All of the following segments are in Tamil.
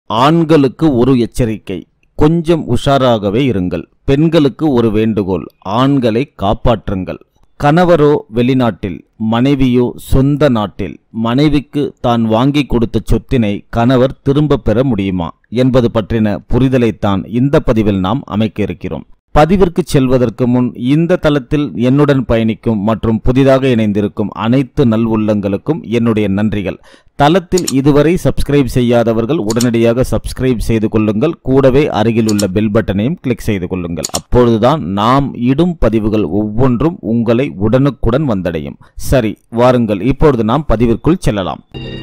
ஆண்களுக்கு ஒரு எச்சரிக்கை கொஞ்சம் உஷாராகவே இருங்கள் பெண்களுக்கு ஒரு வேண்டுகோள் ஆண்களை காப்பாற்றுங்கள் கணவரோ வெளிநாட்டில் மனைவியோ சொந்த நாட்டில் மனைவிக்கு தான் வாங்கி கொடுத்த சொத்தினை கணவர் திரும்ப பெற முடியுமா என்பது பற்றின புரிதலைத்தான் இந்த பதிவில் நாம் அமைக்க இருக்கிறோம் பதிவிற்கு செல்வதற்கு முன் இந்த தளத்தில் என்னுடன் பயணிக்கும் மற்றும் புதிதாக இணைந்திருக்கும் அனைத்து நல்வுள்ளங்களுக்கும் என்னுடைய நன்றிகள் தளத்தில் இதுவரை சப்ஸ்கிரைப் செய்யாதவர்கள் உடனடியாக சப்ஸ்கிரைப் செய்து கொள்ளுங்கள் கூடவே அருகில் உள்ள பெல் பட்டனையும் கிளிக் செய்து கொள்ளுங்கள் அப்பொழுதுதான் நாம் இடும் பதிவுகள் ஒவ்வொன்றும் உங்களை உடனுக்குடன் வந்தடையும் சரி வாருங்கள் இப்பொழுது நாம் பதிவிற்குள் செல்லலாம்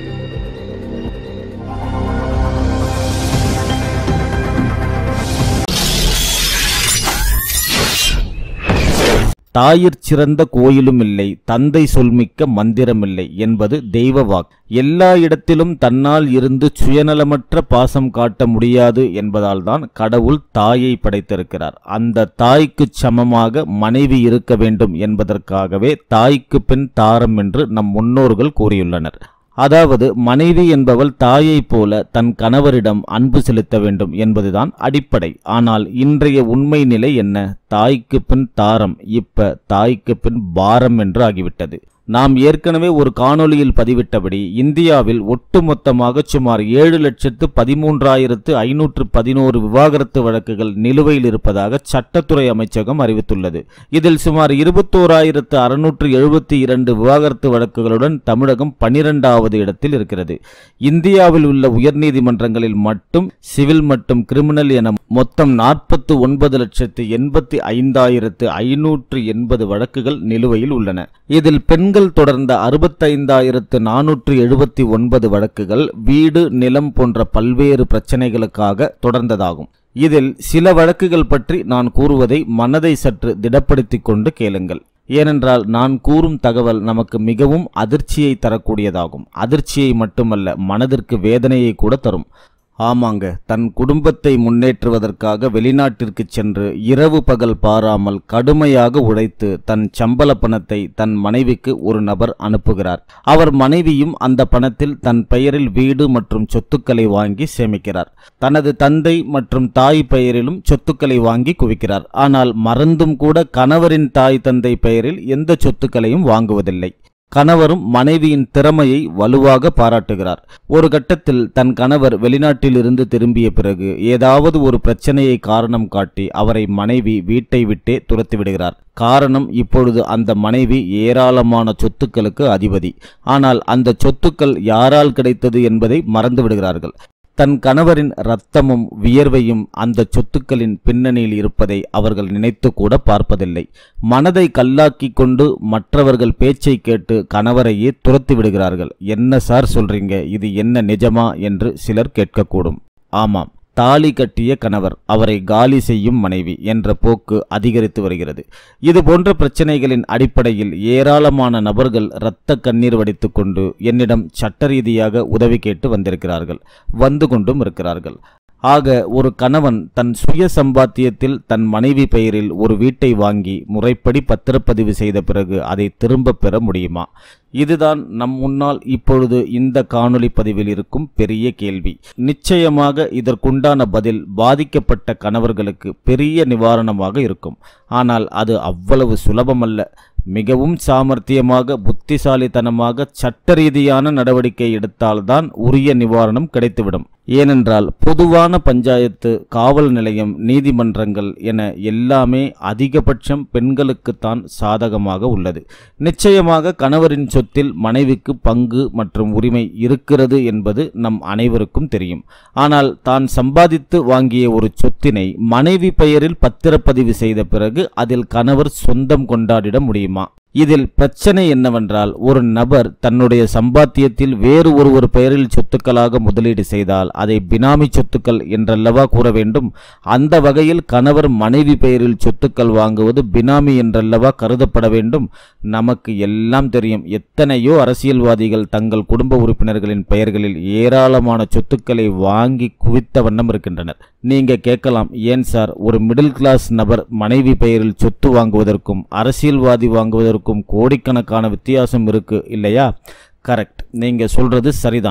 தாயிற் சிறந்த கோயிலும் இல்லை தந்தை சொல்மிக்க மந்திரமில்லை என்பது தெய்வ வாக் எல்லா இடத்திலும் தன்னால் இருந்து சுயநலமற்ற பாசம் காட்ட முடியாது என்பதால்தான் கடவுள் தாயை படைத்திருக்கிறார் அந்த தாய்க்குச் சமமாக மனைவி இருக்க வேண்டும் என்பதற்காகவே தாய்க்கு பின் தாரம் என்று நம் முன்னோர்கள் கூறியுள்ளனர் அதாவது மனைவி என்பவள் தாயைப் போல தன் கணவரிடம் அன்பு செலுத்த வேண்டும் என்பதுதான் அடிப்படை ஆனால் இன்றைய உண்மை நிலை என்ன தாய்க்கு பின் தாரம் இப்ப தாய்க்கு பின் பாரம் என்று ஆகிவிட்டது நாம் ஏற்கனவே ஒரு காணொளியில் பதிவிட்டபடி இந்தியாவில் ஒட்டுமொத்தமாக சுமார் ஏழு லட்சத்து பதிமூன்றாயிரத்து ஐநூற்று பதினோரு விவாகரத்து வழக்குகள் நிலுவையில் இருப்பதாக சட்டத்துறை அமைச்சகம் அறிவித்துள்ளது இதில் சுமார் இருபத்தோராயிரத்து அறுநூற்று எழுபத்தி இரண்டு விவாகரத்து வழக்குகளுடன் தமிழகம் பனிரெண்டாவது இடத்தில் இருக்கிறது இந்தியாவில் உள்ள உயர்நீதிமன்றங்களில் மட்டும் சிவில் மற்றும் கிரிமினல் என மொத்தம் நாற்பத்து ஒன்பது லட்சத்து எண்பத்தி ஐந்தாயிரத்து ஐநூற்று எண்பது வழக்குகள் நிலுவையில் உள்ளன இதில் பெண்கள் தொடர்ந்த அறுபத்தைந்தாயிரத்து நானூற்று எழுபத்தி ஒன்பது வழக்குகள் வீடு நிலம் போன்ற பல்வேறு பிரச்சனைகளுக்காக தொடர்ந்ததாகும் இதில் சில வழக்குகள் பற்றி நான் கூறுவதை மனதை சற்று திடப்படுத்திக் கொண்டு கேளுங்கள் ஏனென்றால் நான் கூறும் தகவல் நமக்கு மிகவும் அதிர்ச்சியை தரக்கூடியதாகும் அதிர்ச்சியை மட்டுமல்ல மனதிற்கு வேதனையை கூட தரும் ஆமாங்க தன் குடும்பத்தை முன்னேற்றுவதற்காக வெளிநாட்டிற்கு சென்று இரவு பகல் பாராமல் கடுமையாக உழைத்து தன் சம்பள பணத்தை தன் மனைவிக்கு ஒரு நபர் அனுப்புகிறார் அவர் மனைவியும் அந்த பணத்தில் தன் பெயரில் வீடு மற்றும் சொத்துக்களை வாங்கி சேமிக்கிறார் தனது தந்தை மற்றும் தாய் பெயரிலும் சொத்துக்களை வாங்கி குவிக்கிறார் ஆனால் மறந்தும் கூட கணவரின் தாய் தந்தை பெயரில் எந்த சொத்துக்களையும் வாங்குவதில்லை கணவரும் மனைவியின் திறமையை வலுவாக பாராட்டுகிறார் ஒரு கட்டத்தில் தன் கணவர் வெளிநாட்டில் இருந்து திரும்பிய பிறகு ஏதாவது ஒரு பிரச்சனையை காரணம் காட்டி அவரை மனைவி வீட்டை விட்டே துரத்தி விடுகிறார் காரணம் இப்பொழுது அந்த மனைவி ஏராளமான சொத்துக்களுக்கு அதிபதி ஆனால் அந்த சொத்துக்கள் யாரால் கிடைத்தது என்பதை மறந்து விடுகிறார்கள் தன் கணவரின் இரத்தமும் வியர்வையும் அந்த சொத்துக்களின் பின்னணியில் இருப்பதை அவர்கள் நினைத்து கூட பார்ப்பதில்லை மனதை கல்லாக்கி கொண்டு மற்றவர்கள் பேச்சை கேட்டு கணவரையே துரத்தி விடுகிறார்கள் என்ன சார் சொல்றீங்க இது என்ன நிஜமா என்று சிலர் கேட்கக்கூடும் ஆமாம் தாலி கட்டிய கணவர் அவரை காலி செய்யும் மனைவி என்ற போக்கு அதிகரித்து வருகிறது இது போன்ற பிரச்சனைகளின் அடிப்படையில் ஏராளமான நபர்கள் இரத்த கண்ணீர் வடித்துக் கொண்டு என்னிடம் சட்ட ரீதியாக உதவி கேட்டு வந்திருக்கிறார்கள் வந்து கொண்டும் இருக்கிறார்கள் ஆக ஒரு கணவன் தன் சுய சம்பாத்தியத்தில் தன் மனைவி பெயரில் ஒரு வீட்டை வாங்கி முறைப்படி பத்திரப்பதிவு செய்த பிறகு அதை திரும்ப பெற முடியுமா இதுதான் நம் முன்னால் இப்பொழுது இந்த காணொளி பதிவில் இருக்கும் பெரிய கேள்வி நிச்சயமாக இதற்குண்டான பதில் பாதிக்கப்பட்ட கணவர்களுக்கு பெரிய நிவாரணமாக இருக்கும் ஆனால் அது அவ்வளவு சுலபமல்ல மிகவும் சாமர்த்தியமாக புத்திசாலித்தனமாக சட்ட ரீதியான நடவடிக்கை எடுத்தால்தான் உரிய நிவாரணம் கிடைத்துவிடும் ஏனென்றால் பொதுவான பஞ்சாயத்து காவல் நிலையம் நீதிமன்றங்கள் என எல்லாமே அதிகபட்சம் பெண்களுக்குத்தான் சாதகமாக உள்ளது நிச்சயமாக கணவரின் சொத்தில் மனைவிக்கு பங்கு மற்றும் உரிமை இருக்கிறது என்பது நம் அனைவருக்கும் தெரியும் ஆனால் தான் சம்பாதித்து வாங்கிய ஒரு சொத்தினை மனைவி பெயரில் பத்திரப்பதிவு செய்த பிறகு அதில் கணவர் சொந்தம் கொண்டாடிட முடியுமா இதில் பிரச்சனை என்னவென்றால் ஒரு நபர் தன்னுடைய சம்பாத்தியத்தில் வேறு ஒருவர் பெயரில் சொத்துக்களாக முதலீடு செய்தால் அதை பினாமி சொத்துக்கள் என்றல்லவா கூற வேண்டும் அந்த வகையில் கணவர் மனைவி பெயரில் சொத்துக்கள் வாங்குவது பினாமி என்றல்லவா கருதப்பட வேண்டும் நமக்கு எல்லாம் தெரியும் எத்தனையோ அரசியல்வாதிகள் தங்கள் குடும்ப உறுப்பினர்களின் பெயர்களில் ஏராளமான சொத்துக்களை வாங்கி குவித்த வண்ணம் இருக்கின்றனர் நீங்க கேட்கலாம் ஏன் சார் ஒரு மிடில் கிளாஸ் நபர் மனைவி பெயரில் சொத்து வாங்குவதற்கும் அரசியல்வாதி வாங்குவதற்கும் கோடிக்கணக்கான வித்தியாசம் இருக்கு இல்லையா கரெக்ட் நீங்க சொல்றது சரிதான்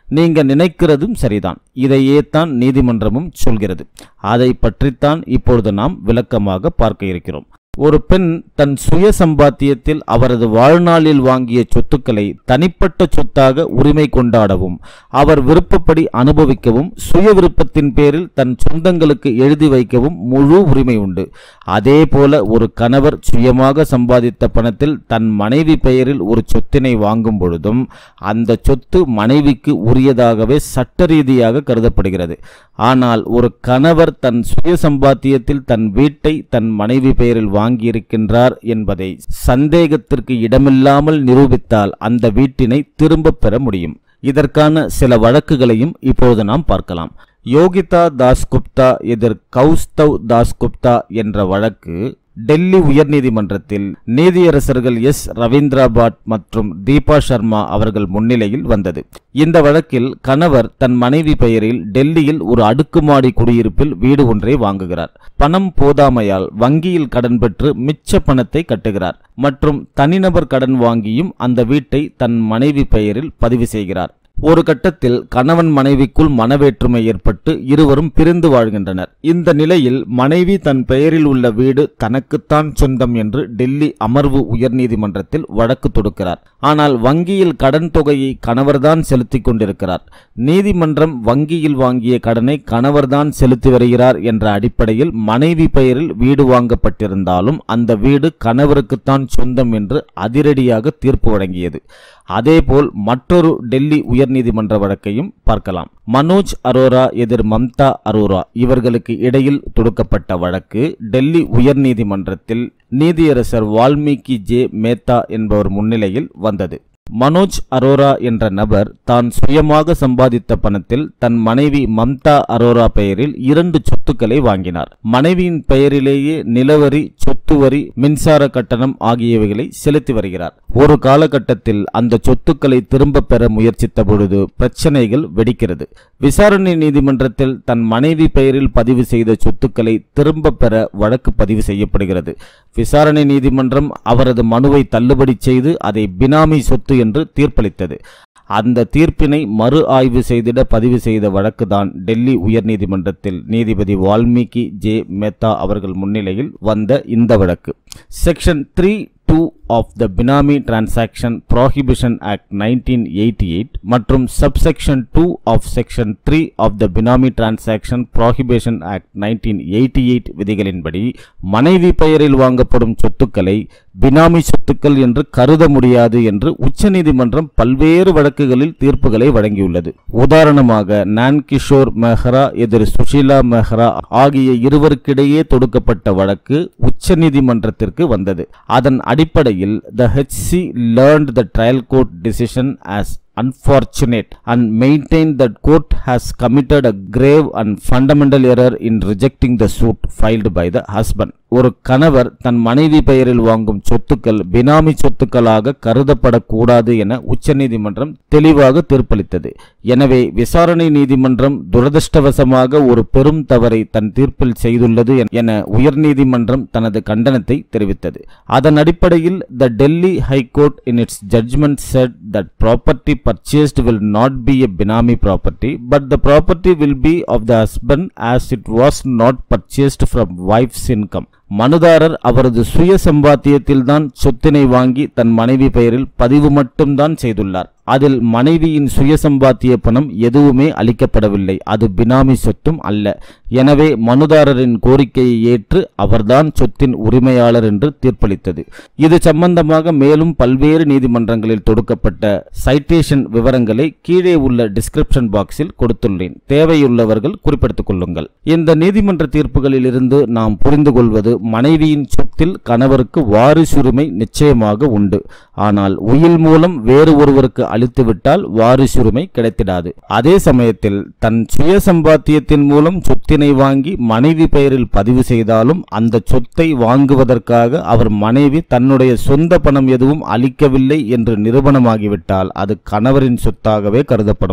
நீங்க நினைக்கிறதும் சரிதான் இதையே தான் நீதிமன்றமும் சொல்கிறது அதை பற்றித்தான் இப்பொழுது நாம் விளக்கமாக பார்க்க இருக்கிறோம் ஒரு பெண் தன் சுய சம்பாத்தியத்தில் அவரது வாழ்நாளில் வாங்கிய சொத்துக்களை தனிப்பட்ட சொத்தாக உரிமை கொண்டாடவும் அவர் விருப்பப்படி அனுபவிக்கவும் சுய விருப்பத்தின் பேரில் தன் சொந்தங்களுக்கு எழுதி வைக்கவும் முழு உரிமை உண்டு அதே போல ஒரு கணவர் சுயமாக சம்பாதித்த பணத்தில் தன் மனைவி பெயரில் ஒரு சொத்தினை வாங்கும் பொழுதும் அந்த சொத்து மனைவிக்கு உரியதாகவே சட்ட ரீதியாக கருதப்படுகிறது ஆனால் ஒரு கணவர் தன் சுய சம்பாத்தியத்தில் தன் வீட்டை தன் மனைவி பெயரில் வாங்கியிருக்கின்றார் என்பதை சந்தேகத்திற்கு இடமில்லாமல் நிரூபித்தால் அந்த வீட்டினை திரும்பப் பெற முடியும் இதற்கான சில வழக்குகளையும் இப்போது நாம் பார்க்கலாம் யோகிதா தாஸ்குப்தா எதிர் கௌஸ்தவ் தாஸ்குப்தா என்ற வழக்கு டெல்லி உயர்நீதிமன்றத்தில் நீதியரசர்கள் எஸ் ரவீந்திரா பாட் மற்றும் தீபா சர்மா அவர்கள் முன்னிலையில் வந்தது இந்த வழக்கில் கணவர் தன் மனைவி பெயரில் டெல்லியில் ஒரு அடுக்குமாடி குடியிருப்பில் வீடு ஒன்றை வாங்குகிறார் பணம் போதாமையால் வங்கியில் கடன் பெற்று மிச்ச பணத்தை கட்டுகிறார் மற்றும் தனிநபர் கடன் வாங்கியும் அந்த வீட்டை தன் மனைவி பெயரில் பதிவு செய்கிறார் ஒரு கட்டத்தில் கணவன் மனைவிக்குள் மனவேற்றுமை ஏற்பட்டு இருவரும் பிரிந்து வாழ்கின்றனர் இந்த நிலையில் மனைவி தன் பெயரில் உள்ள வீடு தனக்குத்தான் சொந்தம் என்று டெல்லி அமர்வு உயர்நீதிமன்றத்தில் வழக்கு தொடுக்கிறார் ஆனால் வங்கியில் கடன் தொகையை கணவர்தான் செலுத்திக் கொண்டிருக்கிறார் நீதிமன்றம் வங்கியில் வாங்கிய கடனை கணவர்தான் செலுத்தி வருகிறார் என்ற அடிப்படையில் மனைவி பெயரில் வீடு வாங்கப்பட்டிருந்தாலும் அந்த வீடு கணவருக்குத்தான் சொந்தம் என்று அதிரடியாக தீர்ப்பு வழங்கியது அதேபோல் மற்றொரு டெல்லி உயர்நீதிமன்ற வழக்கையும் பார்க்கலாம் மனோஜ் அரோரா எதிர் மம்தா அரோரா இவர்களுக்கு இடையில் தொடுக்கப்பட்ட வழக்கு டெல்லி உயர்நீதிமன்றத்தில் நீதியரசர் வால்மீகி ஜே மேத்தா என்பவர் முன்னிலையில் வந்தது மனோஜ் அரோரா என்ற நபர் தான் சுயமாக சம்பாதித்த பணத்தில் தன் மனைவி மம்தா அரோரா பெயரில் இரண்டு சொத்துக்களை வாங்கினார் மனைவியின் பெயரிலேயே நிலவரி சொத்து வரி மின்சார கட்டணம் ஆகியவைகளை செலுத்தி வருகிறார் ஒரு காலகட்டத்தில் அந்த சொத்துக்களை திரும்ப பெற முயற்சித்த பொழுது பிரச்சனைகள் வெடிக்கிறது விசாரணை நீதிமன்றத்தில் தன் மனைவி பெயரில் பதிவு செய்த சொத்துக்களை திரும்ப பெற வழக்கு பதிவு செய்யப்படுகிறது விசாரணை நீதிமன்றம் அவரது மனுவை தள்ளுபடி செய்து அதை பினாமி சொத்து என்று தீர்ப்பளித்தது அந்த தீர்ப்பினை மறு ஆய்வு செய்திட பதிவு செய்த வழக்குதான் டெல்லி உயர்நீதிமன்றத்தில் நீதிபதி வால்மீகி ஜே மேத்தா அவர்கள் முன்னிலையில் வந்த இந்த வழக்கு section three two of the benami transaction prohibition act nineteen eighty eight மற்றும் subsection two of section three of the benami transaction prohibition act nineteen eighty eight விதிகளின்படி மனைவி பெயரில் வாங்கப்படும் சொத்துக்களை பினாமி சொத்துக்கள் என்று கருத முடியாது என்று உச்சநீதிமன்றம் பல்வேறு வழக்குகளில் தீர்ப்புகளை வழங்கியுள்ளது உதாரணமாக நான் கிஷோர் மெஹ்ரா எதிர் சுஷீலா மெஹ்ரா ஆகிய இருவருக்கிடையே தொடுக்கப்பட்ட வழக்கு உச்சநீதிமன்றத்திற்கு வந்தது அதன் அடிப்படையில் the HC learned the trial court decision as unfortunate and maintained that court has committed a grave and fundamental error in rejecting the suit filed by the husband ஒரு கணவர் தன் மனைவி பெயரில் வாங்கும் சொத்துக்கள் பினாமி சொத்துக்களாக கருதப்படக்கூடாது என உச்சநீதிமன்றம் தெளிவாக தீர்ப்பளித்தது எனவே விசாரணை நீதிமன்றம் துரதிருஷ்டவசமாக ஒரு பெரும் தவறை தன் தீர்ப்பில் செய்துள்ளது என உயர்நீதிமன்றம் தனது கண்டனத்தை தெரிவித்தது அதன் அடிப்படையில் the Delhi high court in its judgment said that property purchased will not be a binami property but the property will be of the husband as it was not purchased from wife's income மனுதாரர் அவரது சுய சம்பாத்தியத்தில்தான் சொத்தினை வாங்கி தன் மனைவி பெயரில் பதிவு மட்டும்தான் செய்துள்ளார் அதில் மனைவியின் சுய சம்பாத்திய பணம் எதுவுமே அளிக்கப்படவில்லை அது பினாமி சொத்தும் அல்ல எனவே மனுதாரரின் கோரிக்கையை ஏற்று அவர்தான் சொத்தின் உரிமையாளர் என்று தீர்ப்பளித்தது இது சம்பந்தமாக மேலும் பல்வேறு நீதிமன்றங்களில் தொடுக்கப்பட்ட சைட்டேஷன் விவரங்களை கீழே உள்ள டிஸ்கிரிப்ஷன் பாக்ஸில் கொடுத்துள்ளேன் தேவையுள்ளவர்கள் குறிப்பிடுத்துக் கொள்ளுங்கள் இந்த நீதிமன்ற தீர்ப்புகளில் இருந்து நாம் புரிந்து கொள்வது மனைவியின் சொத்தில் கணவருக்கு வாரிசுரிமை நிச்சயமாக உண்டு ஆனால் உயில் மூலம் வேறு ஒருவருக்கு அளித்துவிட்டால் வாரிசுரிமை கிடைத்திடாது அதே சமயத்தில் தன் சுய சம்பாத்தியத்தின் மூலம் சொத்தினை வாங்கி மனைவி பெயரில் பதிவு செய்தாலும் அந்த சொத்தை வாங்குவதற்காக அவர் மனைவி தன்னுடைய சொந்த பணம் எதுவும் அளிக்கவில்லை என்று நிரூபணமாகிவிட்டால் அது கணவரின் சொத்தாகவே கருதப்படும்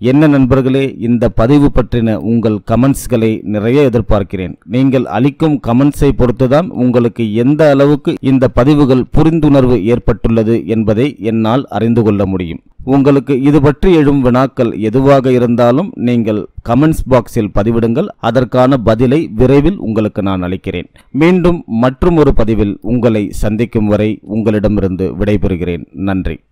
என்ன நண்பர்களே இந்த பதிவு பற்றின உங்கள் கமெண்ட்ஸ்களை நிறைய எதிர்பார்க்கிறேன் நீங்கள் அளிக்கும் கமெண்ட்ஸை பொறுத்துதான் உங்களுக்கு எந்த அளவுக்கு இந்த பதிவுகள் புரிந்துணர்வு ஏற்பட்டுள்ளது என்பதை என்னால் அறிந்து கொள்ள முடியும் உங்களுக்கு இது பற்றி எழும் வினாக்கள் எதுவாக இருந்தாலும் நீங்கள் கமெண்ட்ஸ் பாக்ஸில் பதிவிடுங்கள் அதற்கான பதிலை விரைவில் உங்களுக்கு நான் அளிக்கிறேன் மீண்டும் மற்றும் ஒரு பதிவில் உங்களை சந்திக்கும் வரை உங்களிடமிருந்து விடைபெறுகிறேன் நன்றி